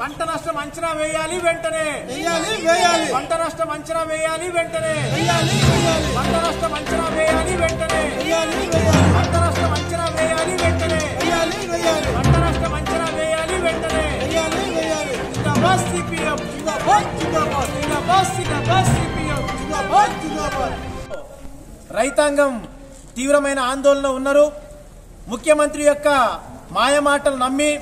పంట నష్టం అంచనా వేయాలి వెంటనే వేయాలి వేయాలి పంట నష్టం అంచనా వేయాలి వెంటనే వేయాలి వేయాలి పంట నష్టం అంచనా వేయాలి వెంటనే వేయాలి వేయాలి పంట నష్టం అంచనా వేయాలి వెంటనే వేయాలి వేయాలి పంట నష్టం అంచనా వేయాలి వెంటనే వేయాలి వేయాలి జిందాబాద్ సిపిఎం జిందాబాద్ జిందాబాద్ జిందాబాద్ జిందాబాద్ సిపిఎం జిందాబాద్ జిందాబాద్ రైతాంగం తీవ్రమైన ఆందోళన ఉన్నారు ముఖ్యమంత్రి యొక్క మాయ మాటలు నమ్మి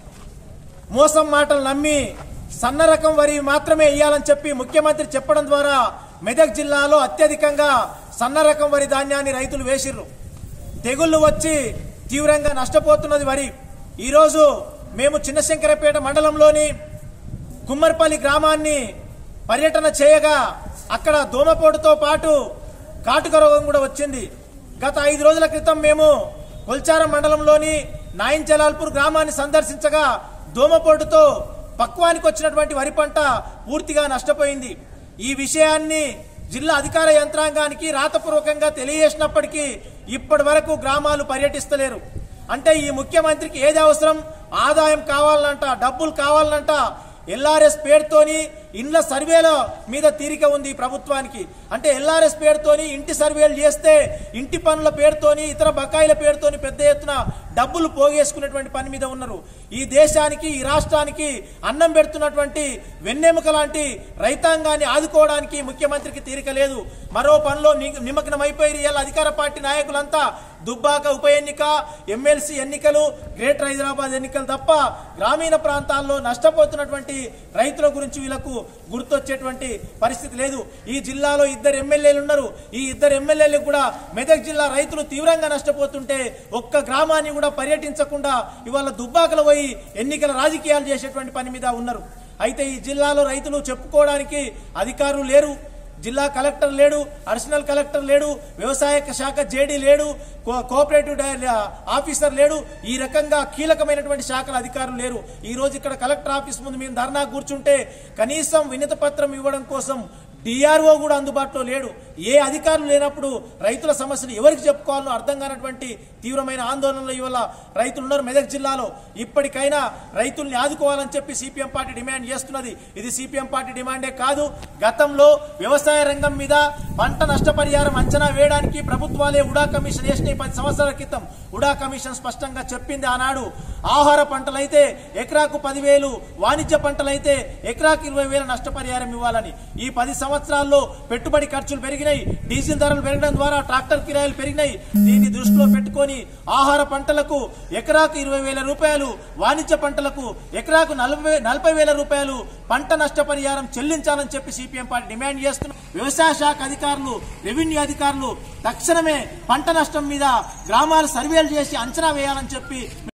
మోసం మాటలు నమ్మి సన్న రకం వరి మాత్రమే ఇయ్యాలని చెప్పి ముఖ్యమంత్రి చెప్పడం ద్వారా మెదక్ జిల్లాలో అత్యధికంగా సన్న రకం వరి ధాన్యాన్ని రైతులు వేసిర్రు తెగుళ్లు వచ్చి తీవ్రంగా నష్టపోతున్నది వరి ఈరోజు మేము చిన్నశంకరపేట మండలంలోని కుమ్మర్పల్లి గ్రామాన్ని పర్యటన చేయగా అక్కడ దోమపోటుతో పాటు కాటుక రోగం కూడా వచ్చింది గత ఐదు రోజుల క్రితం మేము కొల్చారం మండలంలోని నాయించలాల్పూర్ గ్రామాన్ని సందర్శించగా దోమపోటుతో పక్వానికి వచ్చినటువంటి వరి పంట పూర్తిగా నష్టపోయింది ఈ విషయాన్ని జిల్లా అధికార యంత్రాంగానికి రాతపూర్వకంగా తెలియజేసినప్పటికీ ఇప్పటి వరకు గ్రామాలు పర్యటిస్తలేరు అంటే ఈ ముఖ్యమంత్రికి ఏది అవసరం ఆదాయం కావాలనంట డబ్బులు కావాలనంట ఎల్ఆర్ఎస్ పేరుతోని ఇండ్ల సర్వేల మీద తీరిక ఉంది ఈ ప్రభుత్వానికి అంటే ఎల్ఆర్ఎస్ పేరుతోని ఇంటి సర్వేలు చేస్తే ఇంటి పనుల పేరుతోని ఇతర బకాయిల పేరుతోని పెద్ద ఎత్తున డబ్బులు పోగేసుకునేటువంటి పని మీద ఉన్నారు ఈ దేశానికి ఈ రాష్ట్రానికి అన్నం పెడుతున్నటువంటి వెన్నెముక లాంటి రైతాంగాన్ని ఆదుకోవడానికి ముఖ్యమంత్రికి తీరిక లేదు మరో పనిలో ని- నిమగ్నమైపోయి ఇలా అధికార పార్టీ నాయకులంతా దుబ్బాక ఉప ఎన్నిక ఎమ్మెల్సీ ఎన్నికలు గ్రేటర్ హైదరాబాద్ ఎన్నికలు తప్ప గ్రామీణ ప్రాంతాల్లో నష్టపోతున్నటువంటి రైతుల గురించి వీళ్ళకు గుర్తొచ్చేటువంటి పరిస్థితి లేదు ఈ జిల్లాలో ఇద్దరు ఎమ్మెల్యేలు ఉన్నారు ఈ ఇద్దరు ఎమ్మెల్యేలు కూడా మెదక్ జిల్లా రైతులు తీవ్రంగా నష్టపోతుంటే ఒక్క గ్రామాన్ని కూడా పర్యటించకుండా ఇవాళ దుబ్బాకలు పోయి ఎన్నికల రాజకీయాలు చేసేటువంటి పని మీద ఉన్నారు అయితే ఈ జిల్లాలో రైతులు చెప్పుకోవడానికి అధికారులు లేరు జిల్లా కలెక్టర్ లేడు అడిషనల్ కలెక్టర్ లేడు వ్యవసాయ శాఖ జేడీ లేడు కో- కోఆపరేటివ్ డై- ఆఫీసర్ లేడు ఈ రకంగా కీలకమైనటువంటి శాఖల అధికారులు లేరు ఈ రోజు ఇక్కడ కలెక్టర్ ఆఫీస్ ముందు మేము ధర్నా కూర్చుంటే కనీసం వినతి పత్రం ఇవ్వడం కోసం డిఆర్ఓ కూడా అందుబాటులో లేడు ఏ అధికారులు లేనప్పుడు రైతుల సమస్యలు ఎవరికి చెప్పుకోవాలో అర్థం కానటువంటి తీవ్రమైన ఆందోళనలో ఇవాళ రైతులు ఉన్నారు మెదక్ జిల్లాలో ఇప్పటికైనా రైతుల్ని ఆదుకోవాలని చెప్పి సిపిఎం పార్టీ డిమాండ్ చేస్తున్నది ఇది సిపిఎం పార్టీ డిమాండే కాదు గతంలో వ్యవసాయ రంగం మీద పంట నష్టపరిహారం అంచనా వేయడానికి ప్రభుత్వాలే ఉడా కమిషన్ వేసిన ఈ పది సంవత్సరాల క్రితం ఉడా కమిషన్ స్పష్టంగా చెప్పింది ఆనాడు ఆహార పంటలైతే ఎకరాకు పదివేలు వాణిజ్య పంటలైతే ఎకరాకు ఇరవై వేల నష్టపరిహారం ఇవ్వాలని ఈ పది సంవత్సరాల్లో పెట్టుబడి ఖర్చులు పెరిగినాయి డీజిల్ ధరలు పెరగడం ద్వారా ట్రాక్టర్ కిరాయిలు పెరిగినాయి దీన్ని దృష్టిలో పెట్టుకొని ఆహార పంటలకు ఎకరాకు ఇరవై వేల రూపాయలు వాణిజ్య పంటలకు ఎకరాకు నలభై నలభై వేల రూపాయలు పంట నష్టపరిహారం చెల్లించాలని చెప్పి సిపిఎం పార్టీ డిమాండ్ చేస్తున్నారు వ్యవసాయ శాఖ అధికారులు రెవెన్యూ అధికారులు తక్షణమే పంట నష్టం మీద గ్రామాలు సర్వేలు చేసి అంచనా వేయాలని చెప్పి